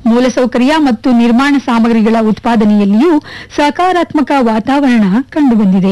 ಮೂಲಸೌಕರ್ಯ ಮತ್ತು ನಿರ್ಮಾಣ ಸಾಮಗ್ರಿಗಳ ಉತ್ಪಾದನೆಯಲ್ಲಿಯೂ ಸಕಾರಾತ್ಮಕ ವಾತಾವರಣ ಕಂಡುಬಂದಿದೆ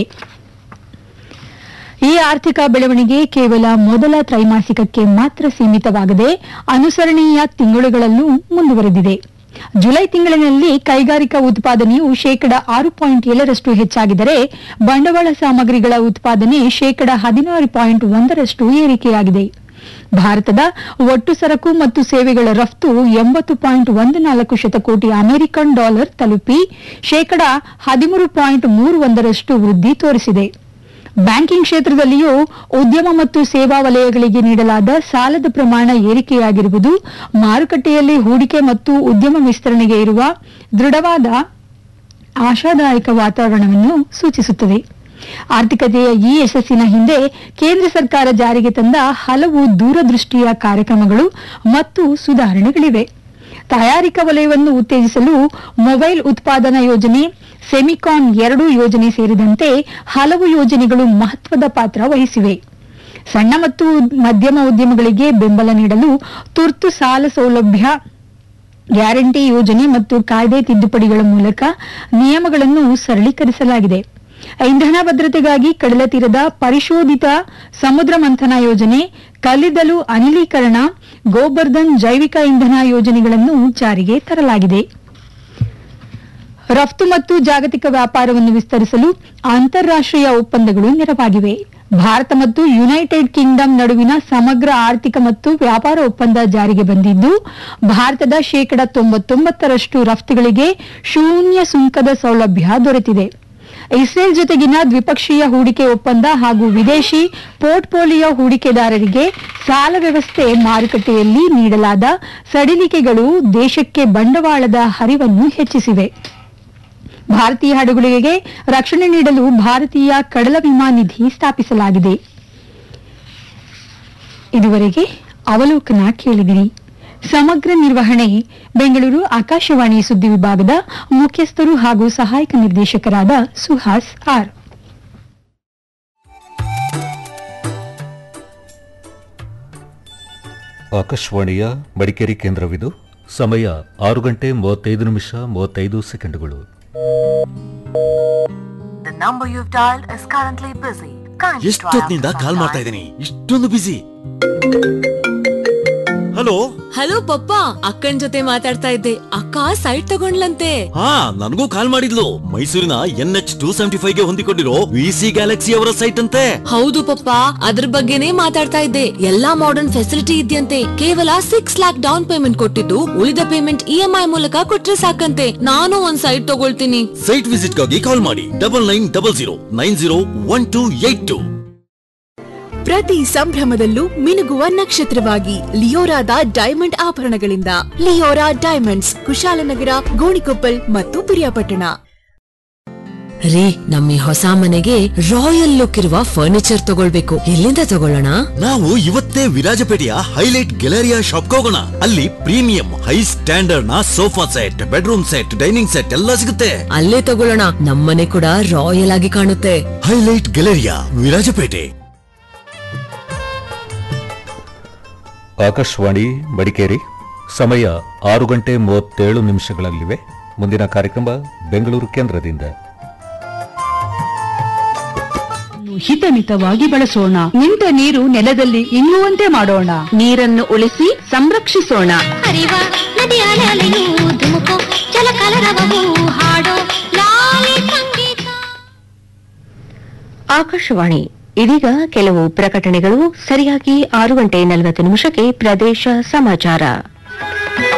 ಈ ಆರ್ಥಿಕ ಬೆಳವಣಿಗೆ ಕೇವಲ ಮೊದಲ ತ್ರೈಮಾಸಿಕಕ್ಕೆ ಮಾತ್ರ ಸೀಮಿತವಾಗದೆ ಅನುಸರಣೀಯ ತಿಂಗಳುಗಳಲ್ಲೂ ಮುಂದುವರೆದಿದೆ ಜುಲೈ ತಿಂಗಳಿನಲ್ಲಿ ಕೈಗಾರಿಕಾ ಉತ್ಪಾದನೆಯು ಶೇಕಡ ಆರು ಪಾಯಿಂಟ್ ಏಳರಷ್ಟು ಹೆಚ್ಚಾಗಿದ್ದರೆ ಬಂಡವಾಳ ಸಾಮಗ್ರಿಗಳ ಉತ್ಪಾದನೆ ಶೇಕಡ ಹದಿನಾರು ಪಾಯಿಂಟ್ ಒಂದರಷ್ಟು ಏರಿಕೆಯಾಗಿದೆ ಭಾರತದ ಒಟ್ಟು ಸರಕು ಮತ್ತು ಸೇವೆಗಳ ರಫ್ತು ಎಂಬತ್ತು ಪಾಯಿಂಟ್ ಒಂದು ನಾಲ್ಕು ಶತಕೋಟಿ ಅಮೆರಿಕನ್ ಡಾಲರ್ ತಲುಪಿ ಶೇಕಡ ಹದಿಮೂರು ಪಾಯಿಂಟ್ ಮೂರು ಒಂದರಷ್ಟು ವೃದ್ಧಿ ತೋರಿಸಿದೆ ಬ್ಯಾಂಕಿಂಗ್ ಕ್ಷೇತ್ರದಲ್ಲಿಯೂ ಉದ್ಯಮ ಮತ್ತು ಸೇವಾ ವಲಯಗಳಿಗೆ ನೀಡಲಾದ ಸಾಲದ ಪ್ರಮಾಣ ಏರಿಕೆಯಾಗಿರುವುದು ಮಾರುಕಟ್ಟೆಯಲ್ಲಿ ಹೂಡಿಕೆ ಮತ್ತು ಉದ್ಯಮ ವಿಸ್ತರಣೆಗೆ ಇರುವ ದೃಢವಾದ ಆಶಾದಾಯಕ ವಾತಾವರಣವನ್ನು ಸೂಚಿಸುತ್ತದೆ ಆರ್ಥಿಕತೆಯ ಈ ಯಶಸ್ಸಿನ ಹಿಂದೆ ಕೇಂದ್ರ ಸರ್ಕಾರ ಜಾರಿಗೆ ತಂದ ಹಲವು ದೂರದೃಷ್ಟಿಯ ಕಾರ್ಯಕ್ರಮಗಳು ಮತ್ತು ಸುಧಾರಣೆಗಳಿವೆ ತಯಾರಿಕಾ ವಲಯವನ್ನು ಉತ್ತೇಜಿಸಲು ಮೊಬೈಲ್ ಉತ್ಪಾದನಾ ಯೋಜನೆ ಸೆಮಿಕಾನ್ ಎರಡು ಯೋಜನೆ ಸೇರಿದಂತೆ ಹಲವು ಯೋಜನೆಗಳು ಮಹತ್ವದ ಪಾತ್ರ ವಹಿಸಿವೆ ಸಣ್ಣ ಮತ್ತು ಮಧ್ಯಮ ಉದ್ಯಮಗಳಿಗೆ ಬೆಂಬಲ ನೀಡಲು ತುರ್ತು ಸಾಲ ಸೌಲಭ್ಯ ಗ್ಯಾರಂಟಿ ಯೋಜನೆ ಮತ್ತು ಕಾಯ್ದೆ ತಿದ್ದುಪಡಿಗಳ ಮೂಲಕ ನಿಯಮಗಳನ್ನು ಸರಳೀಕರಿಸಲಾಗಿದೆ ಇಂಧನ ಭದ್ರತೆಗಾಗಿ ಕಡಲ ತೀರದ ಪರಿಶೋಧಿತ ಸಮುದ್ರ ಮಂಥನ ಯೋಜನೆ ಕಲ್ಲಿದ್ದಲು ಅನಿಲೀಕರಣ ಗೋಬರ್ಧನ್ ಜೈವಿಕ ಇಂಧನ ಯೋಜನೆಗಳನ್ನು ಜಾರಿಗೆ ತರಲಾಗಿದೆ ರಫ್ತು ಮತ್ತು ಜಾಗತಿಕ ವ್ಯಾಪಾರವನ್ನು ವಿಸ್ತರಿಸಲು ಅಂತಾರಾಷ್ಟೀಯ ಒಪ್ಪಂದಗಳು ನೆರವಾಗಿವೆ ಭಾರತ ಮತ್ತು ಯುನೈಟೆಡ್ ಕಿಂಗ್ಡಮ್ ನಡುವಿನ ಸಮಗ್ರ ಆರ್ಥಿಕ ಮತ್ತು ವ್ಯಾಪಾರ ಒಪ್ಪಂದ ಜಾರಿಗೆ ಬಂದಿದ್ದು ಭಾರತದ ಶೇಕಡ ತೊಂಬತ್ತೊಂಬತ್ತರಷ್ಟು ರಫ್ತುಗಳಿಗೆ ಶೂನ್ಯ ಸುಂಕದ ಸೌಲಭ್ಯ ದೊರೆತಿದೆ ಇಸ್ರೇಲ್ ಜೊತೆಗಿನ ದ್ವಿಪಕ್ಷೀಯ ಹೂಡಿಕೆ ಒಪ್ಪಂದ ಹಾಗೂ ವಿದೇಶಿ ಪೋರ್ಟ್ಫೋಲಿಯೋ ಹೂಡಿಕೆದಾರರಿಗೆ ಸಾಲ ವ್ಯವಸ್ಥೆ ಮಾರುಕಟ್ಟೆಯಲ್ಲಿ ನೀಡಲಾದ ಸಡಿಲಿಕೆಗಳು ದೇಶಕ್ಕೆ ಬಂಡವಾಳದ ಹರಿವನ್ನು ಹೆಚ್ಚಿಸಿವೆ ಭಾರತೀಯ ಹಡಗುಗಳಿಗೆ ರಕ್ಷಣೆ ನೀಡಲು ಭಾರತೀಯ ಕಡಲ ವಿಮಾ ನಿಧಿ ಸ್ಥಾಪಿಸಲಾಗಿದೆ ಇದುವರೆಗೆ ಅವಲೋಕನ ಕೇಳಿದಿರಿ ಸಮಗ್ರ ನಿರ್ವಹಣೆ ಬೆಂಗಳೂರು ಆಕಾಶವಾಣಿ ಸುದ್ದಿ ವಿಭಾಗದ ಮುಖ್ಯಸ್ಥರು ಹಾಗೂ ಸಹಾಯಕ ನಿರ್ದೇಶಕರಾದ ಸುಹಾಸ್ ಆರ್ ಆಕಾಶವಾಣಿಯ ಮಡಿಕೇರಿ ಕೇಂದ್ರವಿದು ಸಮಯ ಆರು ಗಂಟೆ ಮೂವತ್ತೈದು ನಿಮಿಷ ಮೂವತ್ತೈದು ಸೆಕೆಂಡುಗಳು The number you've dialed is currently busy. Kindly try ಎಷ್ಟೊತ್ತಿನಿಂದ after call some ಮಾಡ್ತಾ time. ಇದ್ದೀನಿ ಇಷ್ಟೊಂದು ಬಿಸಿ ಹಲೋ ಹಲೋ ಪಪ್ಪ ಅಕ್ಕನ್ ಜೊತೆ ಮಾತಾಡ್ತಾ ಇದ್ದೆ ಅಕ್ಕ ಸೈಟ್ ತಗೊಂಡ್ಲಂತೆ ಹಾ ನನಗೂ ಕಾಲ್ ಮಾಡಿದ್ಲು ಮೈಸೂರಿನ N H two seventy five ಗೆ ಹೊಂದಿಕೊಂಡಿರೋ ವಿ ಸಿ ಗ್ಯಾಲಕ್ಸಿ ಅವರ ಸೈಟ್ ಅಂತೆ ಹೌದು ಪಪ್ಪ ಅದ್ರ ಬಗ್ಗೆನೇ ಮಾತಾಡ್ತಾ ಇದ್ದೆ ಎಲ್ಲಾ ಮಾಡರ್ನ್ ಫೆಸಿಲಿಟಿ ಇದೆಯಂತೆ ಕೇವಲ ಸಿಕ್ಸ್ ಲ್ಯಾಕ್ ಡೌನ್ ಪೇಮೆಂಟ್ ಕೊಟ್ಟಿದ್ದು ಉಳಿದ ಪೇಮೆಂಟ್ ಇ ಎಂ ಐ ಮೂಲಕ ಕೊಟ್ರೆ ಸಾಕಂತೆ ನಾನು ಒಂದ್ ಸೈಟ್ ತಗೊಳ್ತೀನಿ ಸೈಟ್ ವಿಸಿಟ್ ಗಾಗಿ ಕಾಲ್ ಮಾಡಿ double nine double zero nine zero one two eight two ಪ್ರತಿ ಸಂಭ್ರಮದಲ್ಲೂ ಮಿನುಗುವ ನಕ್ಷತ್ರವಾಗಿ ಲಿಯೋರಾದ ಡೈಮಂಡ್ ಆಭರಣಗಳಿಂದ ಲಿಯೋರಾ ಡೈಮಂಡ್ಸ್ ಕುಶಾಲನಗರ ಗೋಣಿಕೊಪ್ಪಲ್ ಮತ್ತು ಪಿರಿಯಾಪಟ್ಟಣ ರೀ ನಮ್ಮ ಈ ಹೊಸ ಮನೆಗೆ ರಾಯಲ್ ಲುಕ್ ಇರುವ ಫರ್ನಿಚರ್ ತಗೊಳ್ಬೇಕು ಎಲ್ಲಿಂದ ತಗೊಳ್ಳೋಣ ನಾವು ಇವತ್ತೇ ವಿರಾಜಪೇಟೆಯ ಹೈಲೈಟ್ ಗ್ಯಾಲರಿಯಾ ಶಾಪ್ ಹೋಗೋಣ ಅಲ್ಲಿ ಪ್ರೀಮಿಯಂ ಹೈ ಸ್ಟ್ಯಾಂಡರ್ಡ್ ನ sofa set bedroom set dining set ಎಲ್ಲ ಸಿಗುತ್ತೆ ಅಲ್ಲೇ ತಗೊಳ್ಳೋಣ ನಮ್ಮನೆ ಕೂಡ ರಾಯಲ್ ಆಗಿ ಕಾಣುತ್ತೆ ಹೈಲೈಟ್ ಗ್ಯಾಲರಿಯಾ ವಿರಾಜಪೇಟೆ ಆಕಾಶವಾಣಿ ಮಡಿಕೇರಿ ಸಮಯ ಆರು ಗಂಟೆ ಮೂವತ್ತೇಳು ನಿಮಿಷಗಳಲ್ಲಿವೆ ಮುಂದಿನ ಕಾರ್ಯಕ್ರಮ ಬೆಂಗಳೂರು ಕೇಂದ್ರದಿಂದ ಹಿತಮಿತವಾಗಿ ಬಳಸೋಣ ನಿಂತ ನೀರು ನೆಲದಲ್ಲಿ ಇಂಗುವಂತೆ ಮಾಡೋಣ ನೀರನ್ನು ಉಳಿಸಿ ಸಂರಕ್ಷಿಸೋಣ ಹರಿವ ನದಿಯ ಅಲೆಯು ಧುಮುಕು ಜಲಕಲರವವು ಹಾಡೋ ಲಾಲಿ ಸಂಗೀತ ಆಕಾಶವಾಣಿ ಇದೀಗ ಕೆಲವು ಪ್ರಕಟಣೆಗಳು ಸರಿಯಾಗಿ ಆರು ಗಂಟೆ ನಲವತ್ತು ನಿಮಿಷಕ್ಕೆ ಪ್ರದೇಶ ಸಮಾಚಾರ